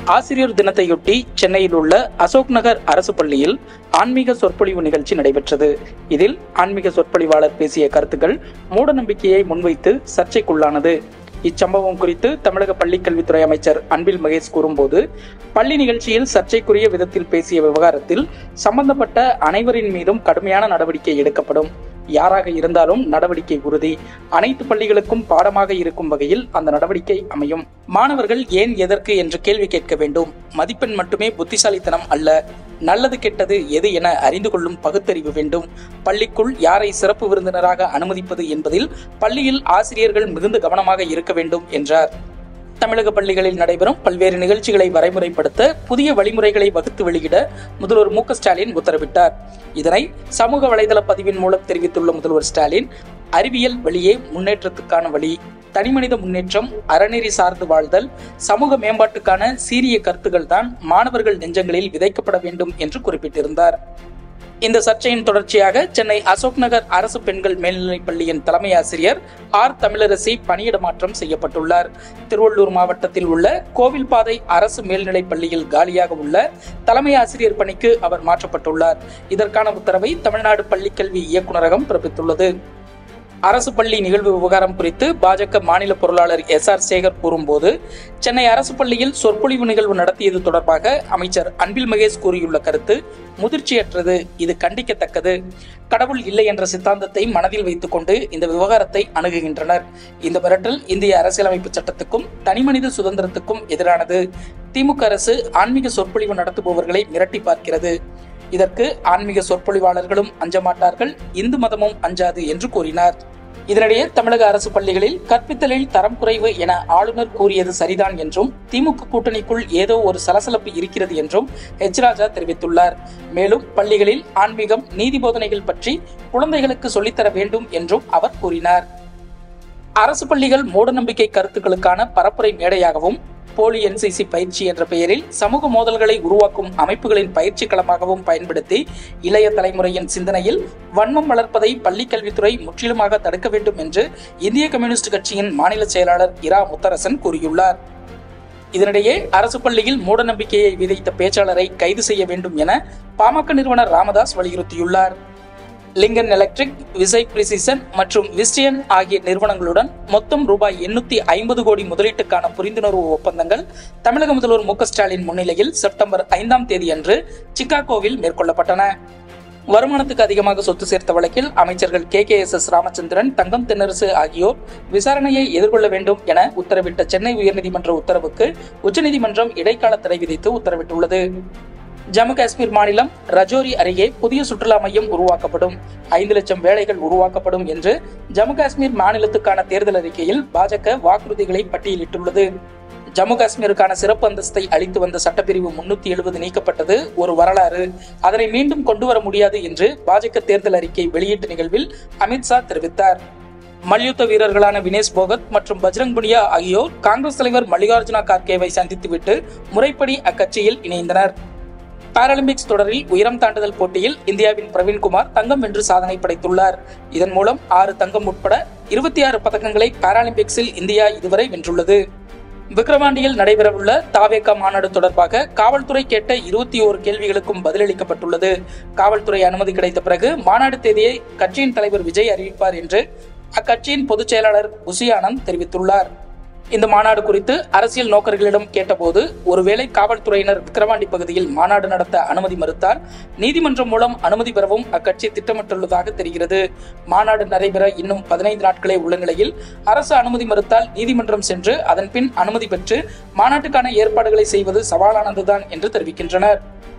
ஆசிரியர் தினத்தையொட்டி சென்னையில் உள்ள அசோக் நகர் அரசு பள்ளியில் ஆன்மீக சொற்பொழிவு நிகழ்ச்சி நடைபெற்றது இதில் ஆன்மீக சொற்பொழிவாளர் பேசிய கருத்துக்கள் மூட நம்பிக்கையை முன்வைத்து சர்ச்சைக்குள்ளானது இச்சம்பவம் குறித்து தமிழக பள்ளிக்கல்வித்துறை அமைச்சர் அன்பில் மகேஷ் கூறும்போது பள்ளி நிகழ்ச்சியில் சர்ச்சைக்குரிய விதத்தில் பேசிய விவகாரத்தில் சம்பந்தப்பட்ட அனைவரின் மீதும் கடுமையான நடவடிக்கை எடுக்கப்படும் யாராக இருந்தாலும் நடவடிக்கை உறுதி அனைத்து பள்ளிகளுக்கும் பாடமாக இருக்கும் வகையில் அந்த நடவடிக்கை அமையும் மாணவர்கள் ஏன் எதற்கு என்று கேள்வி கேட்க வேண்டும் மதிப்பெண் மட்டுமே புத்திசாலித்தனம் அல்ல நல்லது கெட்டது எது என அறிந்து கொள்ளும் பகுத்தறிவு வேண்டும் பள்ளிக்குள் யாரை சிறப்பு விருந்தினராக அனுமதிப்பது என்பதில் பள்ளியில் ஆசிரியர்கள் மிகுந்த கவனமாக இருக்க வேண்டும் என்றார் தமிழக பள்ளிகளில் நடைபெறும் பல்வேறு நிகழ்ச்சிகளை வரைமுறைப்படுத்த புதிய வழிமுறைகளை வகுத்து வெளியிட முதல்வர் மு க ஸ்டாலின் உத்தரவிட்டார் இதனை சமூக வலைதள பதிவின் மூலம் தெரிவித்துள்ள முதல்வர் ஸ்டாலின் அறிவியல் வழியே முன்னேற்றத்துக்கான வழி தனிமனித முன்னேற்றம் அறநெறி சார்ந்து வாழ்தல் சமூக மேம்பாட்டுக்கான சீரிய கருத்துக்கள் தான் மாணவர்கள் நெஞ்சங்களில் விதைக்கப்பட வேண்டும் என்று குறிப்பிட்டிருந்தார் இந்த சர்ச்சையின் தொடர்ச்சியாக சென்னை அசோக் நகர் அரசு பெண்கள் மேல்நிலைப் பள்ளியின் தலைமை ஆசிரியர் ஆர் தமிழரசி பணியிட மாற்றம் செய்யப்பட்டுள்ளார் திருவள்ளூர் மாவட்டத்தில் உள்ள கோவில்பாதை அரசு மேல்நிலைப் பள்ளியில் காலியாக உள்ள தலைமை ஆசிரியர் பணிக்கு அவர் மாற்றப்பட்டுள்ளார் இதற்கான உத்தரவை தமிழ்நாடு பள்ளிக்கல்வி இயக்குநரகம் பிறப்பித்துள்ளது அரசு பள்ளி நிகழ்வு விவகாரம் குறித்து பாஜக மாநில பொருளாளர் எஸ் ஆர் சேகர் கூறும்போது சென்னை அரசு பள்ளியில் சொற்பொழிவு நிகழ்வு நடத்தியது தொடர்பாக அமைச்சர் அன்பில் மகேஷ் கூறியுள்ள கருத்து முதிர்ச்சியற்றது இது கண்டிக்கத்தக்கது கடவுள் இல்லை என்ற சித்தாந்தத்தை மனதில் வைத்துக்கொண்டு இந்த விவகாரத்தை அணுகுகின்றனர் இந்த மிரட்டல் இந்திய அரசியலமைப்பு சட்டத்துக்கும் தனிமனித சுதந்திரத்துக்கும் எதிரானது திமுக அரசு ஆன்மீக சொற்பொழிவு நடத்துபவர்களை மிரட்டி பார்க்கிறது இதற்கு ஆன்மீக சொற்பொழிவாளர்களும் அஞ்ச மாட்டார்கள் இந்து மதமும் அஞ்சாது என்று கூறினார் இதனிடையே தமிழக அரசு பள்ளிகளில் கற்பித்தலில் தரம் குறைவு என ஆளுநர் கூறியது சரிதான் என்றும் திமுக கூட்டணிக்குள் ஏதோ ஒரு சலசலப்பு இருக்கிறது என்றும் ஹெச் ராஜா தெரிவித்துள்ளார் மேலும் பள்ளிகளில் ஆன்மீகம் நீதி போதனைகள் பற்றி குழந்தைகளுக்கு சொல்லித்தர வேண்டும் என்றும் அவர் கூறினார் அரசு பள்ளிகள் மூடநம்பிக்கை கருத்துக்களுக்கான பரப்புரை மேடையாகவும் போலி என்சிசி பயிற்சி என்ற பெயரில் சமூக மோதல்களை உருவாக்கும் அமைப்புகளின் பயிற்சி களமாகவும் பயன்படுத்தி இளைய தலைமுறையின் சிந்தனையில் வன்மம் வளர்ப்பதை பள்ளிக் கல்வித்துறை முற்றிலுமாக தடுக்க வேண்டும் என்று இந்திய கம்யூனிஸ்ட் கட்சியின் மாநில செயலாளர் இரா முத்தரசன் கூறியுள்ளார் இதனிடையே அரசு பள்ளியில் மூடநம்பிக்கையை விதைத்த பேச்சாளரை கைது செய்ய வேண்டும் என பாமக நிறுவனர் ராமதாஸ் வலியுறுத்தியுள்ளார் லிங்கன் எலக்ட்ரிக் விசை பிரிசிசன் மற்றும் விஸ்டியன் ஆகிய நிறுவனங்களுடன் மொத்தம் ரூபாய் எண்ணூத்தி ஐம்பது கோடி முதலீட்டுக்கான புரிந்துணர்வு ஒப்பந்தங்கள் தமிழக முதல்வர் மு க ஸ்டாலின் முன்னிலையில் செப்டம்பர் ஐந்தாம் தேதி அன்று சிகாகோவில் மேற்கொள்ளப்பட்டன வருமானத்துக்கு அதிகமாக சொத்து சேர்த்த வழக்கில் அமைச்சர்கள் K K S S Ramachandran Thangam Thennarasu ஆகியோர் விசாரணையை எதிர்கொள்ள வேண்டும் என உத்தரவிட்ட சென்னை உயர்நீதிமன்ற உத்தரவுக்கு உச்சநீதிமன்றம் இடைக்கால தடை விதித்து உத்தரவிட்டுள்ளது ஜம்மு காஷ்மீர் மாநிலம் ரஜோரி அருகே புதிய சுற்றுலா மையம் உருவாக்கப்படும் ஐந்து லட்சம் வேலைகள் உருவாக்கப்படும் என்று ஜம்மு காஷ்மீர் மாநிலத்துக்கான தேர்தல் அறிக்கையில் பாஜக வாக்குறுதிகளை பட்டியலிட்டுள்ளது ஜம்மு காஷ்மீருக்கான சிறப்பு அந்தஸ்தை அளித்து வந்த சட்டப்பிரிவு முன்னூத்தி எழுபது நீக்கப்பட்டது ஒரு வரலாறு அதனை மீண்டும் கொண்டு வர முடியாது என்று பாஜக தேர்தல் அறிக்கை வெளியீட்டு நிகழ்வில் அமித்ஷா தெரிவித்தார் மல்யுத்த வீரர்களான வினேஷ் போகத் மற்றும் பஜ்ரங் புனியா ஆகியோர் காங்கிரஸ் தலைவர் மல்லிகார்ஜுனா கார்கேவை சந்தித்துவிட்டு முறைப்படி அக்கட்சியில் இணைந்தனர் பாராலிம்பிக்ஸ் தொடரில் உயரம் தாண்டுதல் போட்டியில் இந்தியாவின் பிரவீன்குமார் தங்கம் வென்று சாதனை படைத்துள்ளார் இதன் மூலம் ஆறு தங்கம் உட்பட இருபத்தி ஆறு பதக்கங்களை பாராலிம்பிக்ஸில் இந்தியா இதுவரை வென்றுள்ளது விக்கிரவாண்டியில் நடைபெறவுள்ள தாவேகா மாநாடு தொடர்பாக காவல்துறை கேட்ட இருபத்தி ஓரு கேள்விகளுக்கும் பதிலளிக்கப்பட்டுள்ளது காவல்துறை அனுமதி கிடைத்த பிறகு மாநாடு தேதியை கட்சியின் தலைவர் விஜய் அறிவிப்பார் என்று அக்கட்சியின் பொதுச் செயலாளர் புசி ஆனந்த் தெரிவித்துள்ளார் இந்த மாநாடு குறித்து அரசியல் நோக்கர்களிடம் கேட்டபோது ஒருவேளை காவல்துறையினர் விக்கிரவாண்டி பகுதியில் மாநாடு நடத்த அனுமதி மறுத்தால் நீதிமன்றம் மூலம் அனுமதி பெறவும் அக்கட்சி திட்டமிட்டுள்ளதாக தெரிகிறது மாநாடு நடைபெற இன்னும் பதினைந்து நாட்களே உள்ள நிலையில் அரசு அனுமதி மறுத்தால் நீதிமன்றம் சென்று அதன் பின் அனுமதி பெற்று மாநாட்டுக்கான ஏற்பாடுகளை செய்வது சவாலானதுதான் என்று தெரிவிக்கின்றனர்